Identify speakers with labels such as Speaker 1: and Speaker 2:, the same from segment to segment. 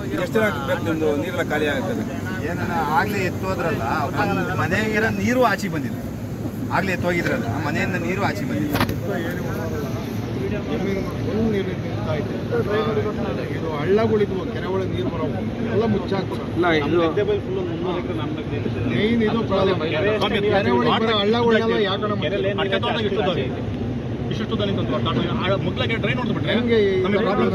Speaker 1: ಎಷ್ಟು ದಿನ ಬೇಕು ನಿಮ್ದು ನೀರೆಲ್ಲ ಖಾಲಿ ಆಗುತ್ತೆ
Speaker 2: ಏನನ್ನ ಆಗ್ಲೇ ಎತ್ತೋದ್ರಲ್ಲ ಒಂದ್ ಮನೆಗಿರೋ ನೀರು ಆಚೆ ಬಂದಿಲ್ಲ ಆಗ್ಲೇ ಎತ್ತೋಗಿದ್ರಲ್ಲ ಮನೆಯಿಂದ ನೀರು ಆಚೆ ಬಂದಿಲ್ಲ
Speaker 3: ನೀರು ನಿಂತಾ ಇದೆ ಇದು ಹಳ್ಳಗಳಿದ್ವು ಕೆರೆ ಒಳಗೆ ನೀರು ಬರೋ ಎಲ್ಲ ಮುಚ್ಚಾಕ್ಬಿಟ್ಟು
Speaker 1: ಇಲ್ಲ ಇದು
Speaker 3: ಮೇನ್ ಇದು ಪ್ರಾಬ್ಲಮ್ ಕೆರೆ ಒಳಗೆ ಬರೋ ಹಳ್ಳಗಳೆಲ್ಲ ಯಾಕಡೆ ಹೆಂಗೆ ಈ ಪ್ರಾಬ್ಲಮ್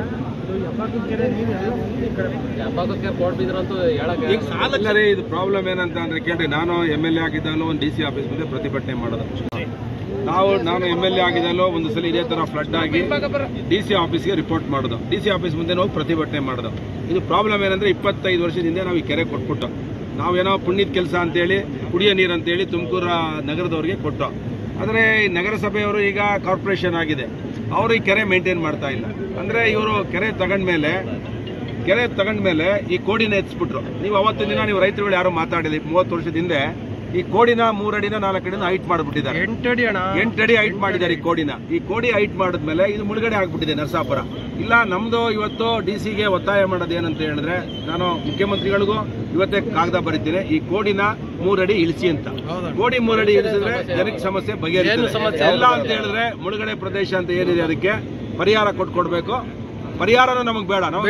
Speaker 1: ಈಗ ಇಲ್ಲ ರೀ ಇದು ಪ್ರಾಬ್ಲಮ್ ಏನಂತ ಅಂದ್ರೆ ಕೇಳ್ರಿ ನಾನು ಎಮ್ ಎಲ್ ಎ ಆಗಿದ್ದಾಗಲೂ ಒಂದು ಡಿ ಸಿ ಆಫೀಸ್ ಮುಂದೆ ಪ್ರತಿಭಟನೆ ಮಾಡೋದು ನಾವು ನಾನು ಎಮ್ ಎಲ್ ಎ ಆಗಿದ್ದಾಗಲೂ ಒಂದು ಸಲ ಇದೇ ತರ ಫ್ಲಡ್ ಆಗಿ ಡಿ ಸಿ ಆಫೀಸ್ಗೆ ರಿಪೋರ್ಟ್ ಮಾಡೋದು ಡಿ ಸಿ ಆಫೀಸ್ ಮುಂದೆ ನಾವು ಪ್ರತಿಭಟನೆ ಮಾಡೋದು ಇದು ಪ್ರಾಬ್ಲಮ್ ಏನಂದ್ರೆ ಇಪ್ಪತ್ತೈದು ವರ್ಷದ ಹಿಂದೆ ನಾವು ಈ ಕೆರೆ ಕೊಟ್ಬಿಟ್ಟು ನಾವೇನೋ ಪುಣ್ಯದ ಕೆಲಸ ಅಂತೇಳಿ ಕುಡಿಯೋ ನೀರು ಅಂತೇಳಿ ತುಮಕೂರು ನಗರದವ್ರಿಗೆ ಕೊಟ್ಟು ಆದರೆ ಈ ನಗರಸಭೆಯವರು ಈಗ ಕಾರ್ಪೊರೇಷನ್ ಆಗಿದೆ ಅವರು ಈ ಕೆರೆ ಮೇಂಟೈನ್ ಮಾಡ್ತಾ ಇಲ್ಲ ಅಂದರೆ ಇವರು ಕೆರೆ ತಗೊಂಡ್ಮೇಲೆ ಕೆರೆ ತಗೊಂಡ್ಮೇಲೆ ಈ ಕೋಡಿನ ಎತ್ಸ್ಬಿಟ್ರು ನೀವು ಅವತ್ತಿನ ದಿನ ನೀವು ರೈತರುಗಳು ಯಾರು ಮಾತಾಡಿಲ್ಲ ಮೂವತ್ತು ವರ್ಷದ ಹಿಂದೆ ಈ ಕೋಡಿನ ಮೂರಡಿನ ನಾಲ್ಕಡಿನ ಹೈಟ್ ಮಾಡಿಬಿಟ್ಟಿದ್ದಾರೆ
Speaker 3: ಎಂಟಡಿ ಅಣ್ಣ
Speaker 1: ಎಂಟಡಿ ಹೈಟ್ ಮಾಡಿದ್ದಾರೆ ಈ ಕೋಡಿನ ಈ ಕೋಡಿ ಹೈಟ್ ಮಾಡಿದ್ಮೇಲೆ ಇದು ಮುಳುಗಡೆ ಆಗ್ಬಿಟ್ಟಿದೆ ನರಸಾಪುರ ಇಲ್ಲ ನಮ್ದು ಇವತ್ತು ಡಿ ಸಿಗೆ ಒತ್ತಾಯ ಮಾಡೋದು ಏನಂತ ಹೇಳಿದ್ರೆ ನಾನು ಮುಖ್ಯಮಂತ್ರಿಗಳಿಗೂ ಇವತ್ತೇ ಕಾಗದ ಬರೀತೀನಿ ಈ ಕೋಡಿನ ಮೂರಡಿ ಇಳಿಸಿ ಅಂತ ಕೋಡಿ ಮೂರಡಿ ಇಳಿಸಿದ್ರೆ ಜನಕ್ಕೆ ಸಮಸ್ಯೆ ಬಗೆಹರಿಯುತ್ತೆ ಇಲ್ಲ ಅಂತ ಹೇಳಿದ್ರೆ ಮುಳುಗಡೆ ಪ್ರದೇಶ ಅಂತ ಏನಿದೆ ಅದಕ್ಕೆ ಪರಿಹಾರ ಕೊಟ್ಕೊಡ್ಬೇಕು ಪರಿಹಾರನೂ ನಮಗೆ ಬೇಡ ನಾವು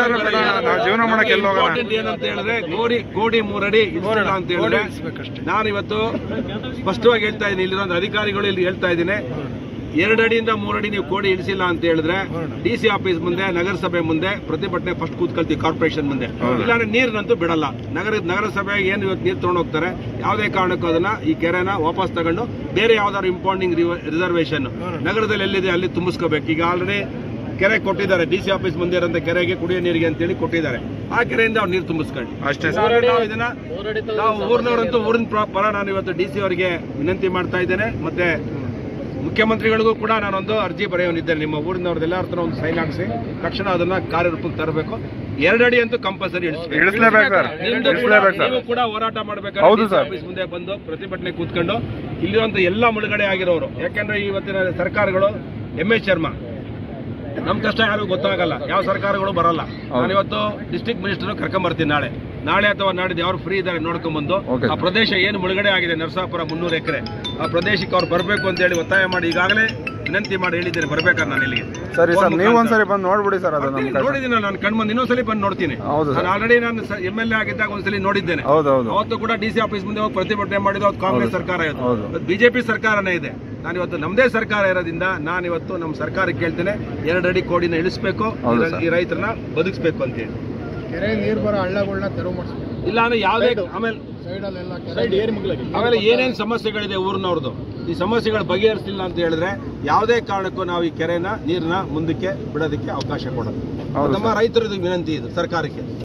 Speaker 2: ಜೀವನ ಮಾಡಕ್ಕೆ ಎಲ್ಲಿ ಹೋಗೋಣ?
Speaker 1: Important ಏನಂತ ಹೇಳಿದ್ರೆ ಕೋಡಿ ಕೋಡಿ ಮೂರಡಿ ಇಳಿಸಿಲ್ಲ ಅಂತ ಹೇಳಿದ್ರೆ ನಾನು ಇವತ್ತು ಸ್ಪಷ್ಟವಾಗಿ ಹೇಳ್ತಾ ಇದ್ದೀನಿ ಇಲ್ಲಿರೋ ಅಧಿಕಾರಿಗಳು ಇಲ್ಲಿ ಹೇಳ್ತಾ ಇದ್ದೀನಿ ಎರಡು ಅಡಿಯಿಂದ ಮೂರಡಿ ನೀವು ಕೋಡಿ ಇಳಿಸಿಲ್ಲ ಅಂತ ಹೇಳಿದ್ರೆ ಡಿ ಸಿ ಆಫೀಸ್ ಮುಂದೆ ನಗರಸಭೆ ಮುಂದೆ ಪ್ರತಿಭಟನೆ ಫಸ್ಟ್ ಕೂತ್ಕೊಳ್ತೀವಿ ಕಾರ್ಪೊರೇಷನ್ ಮುಂದೆ ಇಲ್ಲಾಂದ್ರೆ ನೀರಿನಂತೂ ಬಿಡಲ್ಲ ನಗರ ನಗರಸಭೆ ಏನು ಇವತ್ತು ನೀರು ತಗೊಂಡು ಹೋಗ್ತಾರೆ ಯಾವುದೇ ಕಾರಣಕ್ಕೂ ಅದನ್ನ ಈ ಕೆರೆನ ವಾಪಸ್ ತಗೊಂಡು ಬೇರೆ ಯಾವ್ದಾದ್ರು ಇಂಪಾರ್ಟಿಂಗ್ ರಿಸರ್ವೇಶನ್ ನಗರದಲ್ಲಿ ಎಲ್ಲಿದೆ ಅಲ್ಲಿ ತುಂಬಿಸ್ಕೋಬೇಕು ಈಗ ಆಲ್ರೆಡಿ ಕೆರೆ ಕೊಟ್ಟಿದ್ದಾರೆ ಡಿ ಸಿ ಆಫೀಸ್ ಮುಂದೆ ಇರೋಂಥ ಕೆರೆಗೆ ಕುಡಿಯೋ ನೀರಿಗೆ ಅಂತೇಳಿ ಕೊಟ್ಟಿದ್ದಾರೆ ಆ ಕೆರೆಯಿಂದ ಅವ್ರು ನೀರು ತುಂಬಿಸ್ಕೊಂಡು
Speaker 2: ಅಷ್ಟೇ
Speaker 1: ನಾವು ಇದನ್ನ ನಾವು ಊರಿನವರಂತೂ ಊರಿನ ಪ್ರ- ಪರ ನಾನು ಇವತ್ತು ಡಿ ಸಿ ಅವರಿಗೆ ವಿನಂತಿ ಮಾಡ್ತಾ ಇದ್ದೇನೆ ಮತ್ತೆ ಮುಖ್ಯಮಂತ್ರಿಗಳಿಗೂ ಕೂಡ ನಾನೊಂದು ಅರ್ಜಿ ಬರೆಯೋನಿದ್ದೇನೆ ನಿಮ್ಮ ಊರಿನವ್ರದ್ದು ಎಲ್ಲರ ಹತ್ರ ಒಂದು ಸೈನ್ ಹಾಕಿಸಿ ತಕ್ಷಣ ಅದನ್ನ ಕಾರ್ಯರೂಪಕ್ಕೆ ತರಬೇಕು ಎರಡಡಿ ಅಂತೂ ಕಂಪಲ್ಸರಿ
Speaker 2: ಇಳಿಸ್ಲೇಬೇಕು ಸರ್
Speaker 1: ನಿಮ್ದು ಕೂಡ
Speaker 2: ಇಳಿಸ್ಲೇಬೇಕು ಸರ್
Speaker 1: ನೀವು ಕೂಡ ಹೋರಾಟ
Speaker 2: ಹೌದು
Speaker 1: ಮಾಡಬೇಕಾದ್ರೆ
Speaker 2: ಸರ್.
Speaker 1: ಆಫೀಸ್ ಮುಂದೆ ಬಂದು ಪ್ರತಿಭಟನೆ ಕೂತ್ಕೊಂಡು ಇಲ್ಲಿರುವಂತ ಎಲ್ಲ ಮುಳುಗಡೆ ಆಗಿರೋರು ಯಾಕಂದ್ರೆ ಇವತ್ತಿನ ಸರ್ಕಾರಗಳು ಎಂ ಎಸ್ ಶರ್ಮಾ ನಮ್ ಕಷ್ಟ ಯಾರಿಗೂ ಗೊತ್ತಾಗಲ್ಲ ಯಾವ ಸರ್ಕಾರಗಳು ಬರಲ್ಲ ನಾನು ಇವತ್ತು ಡಿಸ್ಟ್ರಿಕ್ಟ್ ಮಿನಿಸ್ಟರ್ ಕರ್ಕೊಂಡ್ ಬರ್ತೀನಿ ನಾಳೆ ನಾಳೆ ಅಥವಾ ನಾಡಿದ್ದು ಯಾರು ಫ್ರೀ ಇದ್ದಾರೆ ನೋಡ್ಕೊಂಡ್ ಬಂದು
Speaker 2: Okay,
Speaker 1: ಆ ಪ್ರದೇಶ ಏನು ಮುಳುಗಡೆ ಆಗಿದೆ ನರಸಾಪುರ ಮುನ್ನೂರು ಎಕರೆ ಆ ಪ್ರದೇಶಕ್ಕೆ ಅವ್ರು ಬರಬೇಕು ಅಂತ ಹೇಳಿ ಒತ್ತಾಯ ಮಾಡಿ ಈಗಾಗಲೇ ವಿನಂತಿ ಮಾಡಿ ಹೇಳಿದ್ದೇನೆ ಬರ್ಬೇಕಾದ್ರೆ ನಾನು ಇಲ್ಲಿಗೆ
Speaker 2: ಸರಿ ಸರ್
Speaker 1: ಫೋನ್
Speaker 2: ನೀವು
Speaker 1: ಮುಖಾಂತರ.
Speaker 2: ಒಂದ್ಸರಿ ಬಂದು ನೋಡ್ಬಿಡಿ ಸರ್ ಅದು ನಮ್ಮ
Speaker 1: ಬರ್ತೀನಿ,
Speaker 2: ಕೆಲಸ
Speaker 1: ನೋಡಿದ್ದೀನಿ ನಾನು ಕಣ್ಮಂದು ಇನ್ನೊಂದ್ಸಲಿ ಬಂದು ನೋಡ್ತೀನಿ
Speaker 2: ಹೌದು
Speaker 1: ನಾನು
Speaker 2: ಸರ್
Speaker 1: ಆಲ್ರೆಡಿ ನಾನು ಎಂ ಎಲ್ ಎ ಆಗಿದ್ದಾಗ ಒಂದ್ಸಲಿ ನೋಡಿದ್ದೇನೆ
Speaker 2: ಹೌದು ಹೌದು
Speaker 1: ಅವತ್ತು ಕೂಡ ಡಿ ಸಿ ಆಫೀಸ್ ಮುಂದೆ ಹೋಗಿ ಪ್ರತಿಭಟನೆ ಮಾಡಿದ್ದು ಅವತ್ತು ಕಾಂಗ್ರೆಸ್ ಸರ್ಕಾರ ಇತ್ತು
Speaker 2: ಹೌದು.
Speaker 1: ಬಿಜೆಪಿ ಸರ್ಕಾರನೇ ಇದೆ ನಾನು ಇವತ್ತು ನಮ್ಮದೇ ಸರ್ಕಾರ ಇರೋದ್ರಿಂದ ನಾನು ಇವತ್ತು ನಮ್ಮ ಸರ್ಕಾರಕ್ಕೆ ಕೇಳ್ತೇನೆ ಎರಡು ಅಡಿ ಕೋಡಿನ ಇಳಿಸ್ಬೇಕು
Speaker 2: ಹೌದು
Speaker 1: ಈ-
Speaker 2: ಸರ್.
Speaker 1: ಈ ರೈತರನ್ನ ಬದುಕಿಸ್ಬೇಕು ಅಂತ ಹೇಳಿ
Speaker 3: ಕೆರೆ ನೀರು ಬರೋ ಹಳ್ಳಗಳನ್ನ ತೆರವು ಮಾಡಿಸ್ಬೇಕು
Speaker 1: ಇಲ್ಲ ಅಂದ್ರೆ ಯಾವುದೇ ಆಮೇಲೆ
Speaker 3: ಸೈಡಲ್ಲೆಲ್ಲ ಕೆರೆ ಏರಿ
Speaker 1: ಆಮೇಲೆ ಏನೇನು ಸಮಸ್ಯೆಗಳಿದೆ ಊರಿನವ್ರದ್ದು ಈ ಸಮಸ್ಯೆಗಳು ಬಗೆಹರಿಸಲಿಲ್ಲ ಅಂತ ಹೇಳಿದ್ರೆ ಯಾವುದೇ ಕಾರಣಕ್ಕೂ ನಾವು ಈ ಕೆರೆನ ನೀರನ್ನ ಮುಂದಕ್ಕೆ ಬಿಡೋದಕ್ಕೆ ಅವಕಾಶ ಕೊಡೋದು
Speaker 2: ಹೌದು
Speaker 1: ನಮ್ಮ ರೈತರದ್ದು ವಿನಂತಿ ಇದು ಸರ್ಕಾರಕ್ಕೆ